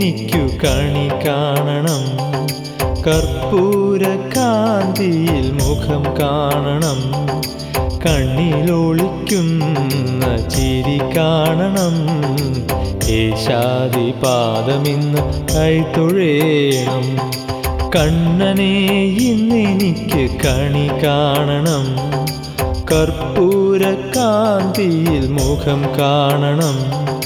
ഇന്നെനിക്കു കണി കാണണം കർപ്പൂര കാന്തിയിൽ മുഖം കാണണം കണ്ണിലൊളിക്കുന്ന ചിരി കാണണം ഏശാദി പാദമിന്ന് കൈത്തൊഴേണം കണ്ണനെ ഇന്നെനിക്ക് കണി കാണണം കർപ്പൂര കാന്തിയിൽ മുഖം കാണണം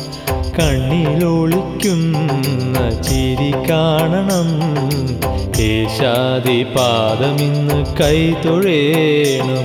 കണ്ണിലൊളിക്കുന്ന ചിരി കാണണം കേശാദി പാദമിന്ന് കൈതൊഴേണം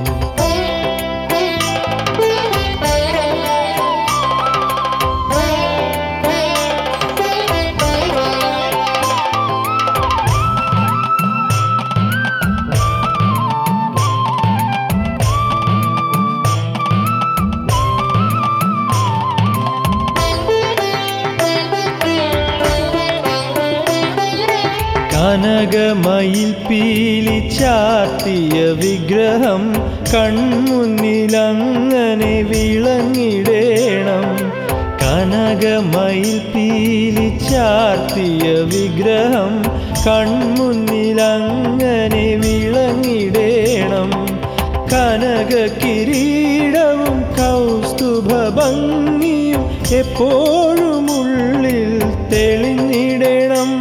കനകമയിൽ പീലി ചാർത്തിയ വിഗ്രഹം കൺമുന്നിലങ്ങനെ വിളങ്ങിടേണം കനകമയിൽ പീലി ചാർത്തിയ വിഗ്രഹം കൺമുന്നിലങ്ങനെ വിളങ്ങിടേണം കനക കിരീടവും കൗസ്തുഭ ഭംഗിയും എപ്പോഴും ഉള്ളിൽ തെളിഞ്ഞിടണം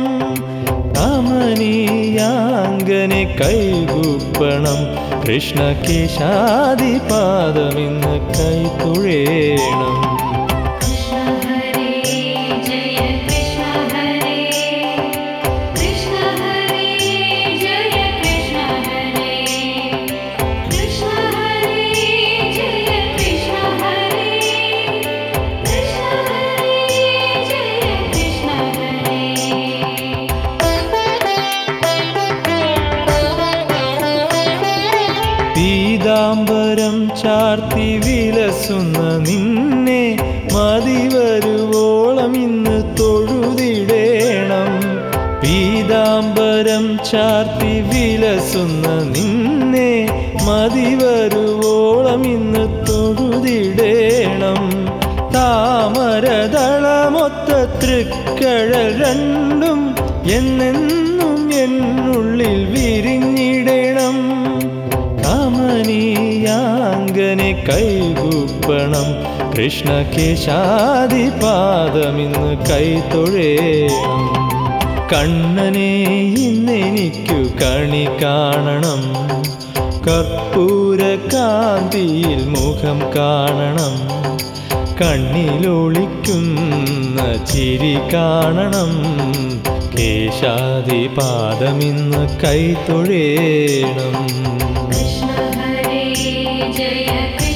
അമനീയാങ്കനെ കൈകൂപ്പണം കൃഷ്ണ കേശാദി പാദമിന്ന് കൈത്തുഴേണം कृष्ण हरे जय कृष्ण हरे कृष्ण हरे जय कृष्ण हरे कृष्ण हरे जय कृष्ण हरे कृष्ण हरे जय कृष्ण हरे പീതാംബരം ചാർത്തി വിലസുന്ന നിന്നെ മതി വരുവോളം ഇന്ന് തൊഴുതിടേണം പീതാംബരം ചാർത്തി വിലസുന്ന നിന്നെ മതി വരുവോളം ഇന്ന് തൊഴുതിടേണം താമരദളമൊത്ത തൃക്കഴൽ രണ്ടും എന്നെന്നും എന്നുള്ളിൽ വിരിഞ്ഞിടണം കമനീയാങ്കനെ കൈകൂപ്പണം കൃഷ്ണ കേശാദി പാദമിന്ന് കൈത്തൊഴേണം കണ്ണനെ ഇന്നെനിക്കു കണി കാണണം കർപ്പൂര കാന്തിയിൽ മുഖം കാണണം കണ്ണിലൊളിക്കുന്ന ചിരി കാണണം കേശാദി പാദമിന്ന് കൈത്തൊഴേണം कृष्ण हरे जय कृष्ण